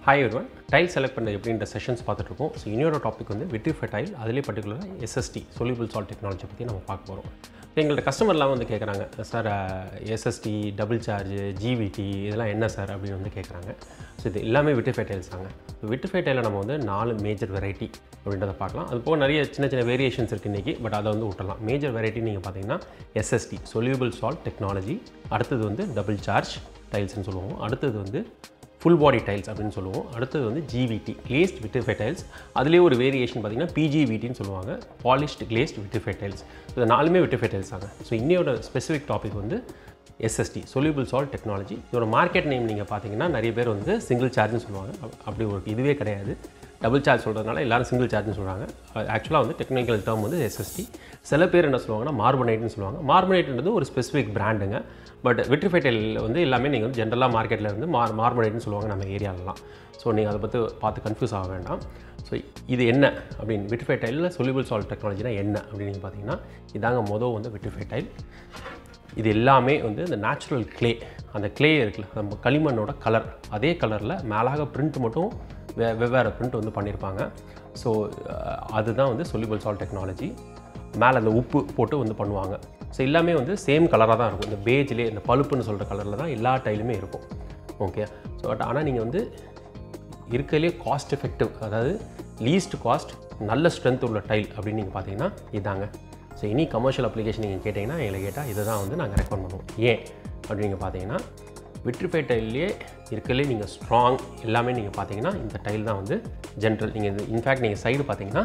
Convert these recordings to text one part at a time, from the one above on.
hi ஒருவன் tail select பண்ண எப்படின்ற sessions பார்த்துட்டு இருக்கோம் ஸோ இன்னொரு டாபிக் வந்து விட்ரிஃபை டைல் அதிலே பர்டிகுலராக எஸ்எஸ்டி சொல்யூபிள் சால்ட் டெக்னாலஜி பற்றி நம்ம பார்க்க போகிறோம் எங்கள்கிட்ட கஸ்டமர்லாம் வந்து கேட்குறாங்க sir SST double charge GVT இதெல்லாம் என்ன சார் அப்படின்னு வந்து கேட்குறாங்க ஸோ இது எல்லாமே விட்ரிஃபை டைல்ஸ் தாங்க விட்ரிஃபை டைலில் நம்ம வந்து நாலு மேஜர் வெரைட்டி அப்படின்றத பார்க்கலாம் அது போக நிறைய சின்ன சின்ன வேரியேஷன்ஸ் இருக்குது இன்றைக்கி பட் அதை வந்து விட்டுறலாம் மேஜர் வெரைட்டி நீங்கள் பார்த்தீங்கன்னா எஸ்எஸ்டி சொல்யூபிள் சால்ட் டெக்னாலஜி அடுத்தது வந்து டபுள் சார்ஜ் டைல்ஸ்னு சொல்லுவோம் அடுத்தது வந்து ஃபுல் பாடி டைல்ஸ் அப்படின்னு சொல்லுவோம் அடுத்தது வந்து ஜிவிடி கிளேஸ்ட் விட்டிஃபை டைல்ஸ் அதுலேயே ஒரு வேரியேஷன் பார்த்தீங்கன்னா பிஜிவிடின்னு சொல்லுவாங்க பாலிஷ்ட் கிளேஸ்ட் விட்டிஃபை டைல்ஸ் இது நாலுமே விட்டிஃபை டைல்ஸ் தாங்க ஸோ இன்னையோட ஸ்பெசிஃபிக் டாபிக் வந்து எஸ்எஸ்டி சொல்யூபிள் சால்ட் டெக்னாலஜி இதோட மார்க்கெட் நேம் நீங்கள் பார்த்தீங்கன்னா நிறைய பேர் வந்து சிங்கிள் சார்ஜ்னு சொல்லுவாங்க அப்- அப்படி ஒரு இதுவே கிடையாது டபுள் சார்ஜ் சொல்கிறதுனால எல்லாரும் சிங்கிள் சார்ஜ்னு சொல்கிறாங்க ஆக்சுவலாக வந்து டெக்னிக்கல் டேர்ம் வந்து எஸ்எஸ்டி சில பேர் என்ன சொல்லுவாங்கன்னா மார்பனைட்னு சொல்லுவாங்க மார்பனைட்ன்றது ஒரு ஸ்பெசிஃபிக் பிராண்டுங்க பட் விட்ரிஃபைடைல் வந்து எல்லாமே நீங்கள் வந்து ஜென்ரலாக மார்க்கெட்டில் இருந்து மார் மார்பனைட்னு சொல்லுவாங்க நம்ம ஏரியாலலாம் ஸோ நீங்கள் அதை பற்றி பார்த்து கன்ஃபியூஸ் ஆக வேண்டாம் ஸோ இது என்ன அப்படின்னு விட்ரிஃபை டைலில் சொல்யூபிள் சால்ட் டெக்னாலஜினா என்ன அப்படின்னு நீங்கள் பார்த்தீங்கன்னா இதாங்க மொதல் வந்து விட்ரிஃபை டைல் இது எல்லாமே வந்து இந்த நேச்சுரல் க்ளே அந்த க்ளே இருக்குல்ல நம்ம களிமண்ணோட கலர் அதே கலரில் மேலாக பிரிண்ட் மட்டும் வே வெவ்வேறு பிரிண்ட் வந்து பண்ணியிருப்பாங்க ஸோ அதுதான் வந்து சொல்யூபிள் சால்ட் டெக்னாலஜி மேலே அந்த உப்பு போட்டு வந்து பண்ணுவாங்க ஸோ எல்லாமே வந்து சேம் கலராக தான் இருக்கும் இந்த பேஜ்லேயே இந்த பழுப்புன்னு சொல்கிற கலரில் தான் எல்லா டைலுமே இருக்கும் ஓகே ஸோ பட் ஆனால் நீங்கள் வந்து இருக்கிறதுலே காஸ்ட் எஃபெக்டிவ் அதாவது லீஸ்ட் காஸ்ட் நல்ல ஸ்ட்ரென்த் உள்ள டைல் அப்படின்னு நீங்கள் பார்த்தீங்கன்னா இதாங்க ஸோ இனி கமர்ஷியல் அப்ளிகேஷன் நீங்கள் கேட்டிங்கன்னா எங்களை கேட்டால் இதை தான் வந்து நாங்கள் ரெக்கமெண்ட் பண்ணுவோம் ஏன் அப்படின்னு நீங்கள் பார்த்தீங்கன்னா விட்ரிஃபை டைல்லையே இருக்கிறதுலே நீங்கள் ஸ்ட்ராங் எல்லாமே நீங்கள் பார்த்தீங்கன்னா இந்த டைல் தான் வந்து ஜென்ரல் நீங்கள் இன்ஃபேக்ட் நீங்கள் சைடு பார்த்தீங்கன்னா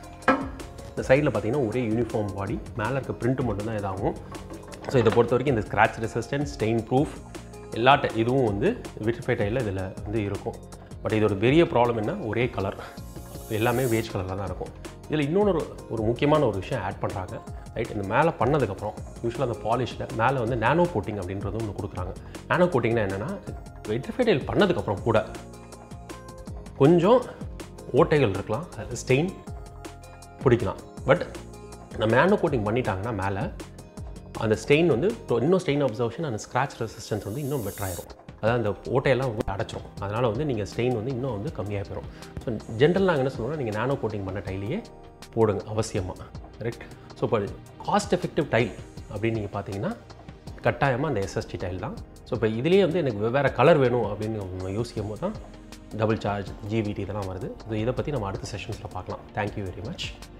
இந்த சைடில் பார்த்தீங்கன்னா ஒரே யூனிஃபார்ம் பாடி மேலே இருக்க பிரிண்ட் மட்டும்தான் இதாகும் ஸோ இதை பொறுத்த வரைக்கும் இந்த ஸ்க்ராட்ச் ரெசிஸ்டன்ட் ஸ்டெயின் ப்ரூஃப் எல்லா டை இதுவும் வந்து விட்ரிஃபை டைலில் இதில் வந்து இருக்கும் பட் இதோட பெரிய ப்ராப்ளம் என்ன ஒரே கலர் எல்லாமே வேஜ் கலரில் தான் இருக்கும் இதில் இன்னொன்று ஒரு ஒரு முக்கியமான ஒரு விஷயம் ஆட் பண்ணுறாங்க ரைட் இந்த மேலே பண்ணதுக்கப்புறம் யூஸ்வலாக அந்த பாலிஷில் மேலே வந்து நானோ கோட்டிங் அப்படின்றது ஒன்று கொடுக்குறாங்க நானோ கோட்டிங்னா என்னென்னா விட்ரிஃபை டைல் பண்ணதுக்கப்புறம் கூட கொஞ்சம் ஓட்டைகள் இருக்கலாம் ஸ்டெயின் பிடிக்கலாம் பட் நம்ம மேனோ கோட்டிங் பண்ணிட்டாங்கன்னா மேலே அந்த ஸ்டெயின் வந்து to- இன்னும் ஸ்டெயின் அப்சர்வேஷன் அந்த ஸ்க்ராட்ச் ரெசிஸ்டன்ஸ் வந்து இன்னும் பெட்டர் ஆயிரும் அதாவது அந்த ஓட்டையெல்லாம் வந்து அடைச்சிரும் அதனால் வந்து நீங்கள் ஸ்டெயின் வந்து இன்னும் வந்து கம்மியாக போயிடும் ஸோ ஜென்ரல் நாங்கள் என்ன சொல்லுவோம்னா நீங்கள் நானோ கோட்டிங் பண்ண டைலையே போடுங்க அவசியமாக கரெக்ட் ஸோ இப்போ காஸ்ட் எஃபெக்டிவ் டைல் அப்படின்னு நீங்கள் பார்த்தீங்கன்னா கட்டாயமாக அந்த எஸ்எஸ்டி டைல் தான் ஸோ இப்போ இதுலேயே வந்து எனக்கு வெவ்வேறு கலர் வேணும் அப்படின்னு நம்ம யோசிக்கும் போது தான் டபுள் சார்ஜ் ஜிவிடி இதெல்லாம் வருது ஸோ இதை பற்றி நம்ம அடுத்த செஷன்ஸில் பார்க்கலாம் தேங்க்யூ வெரி மச்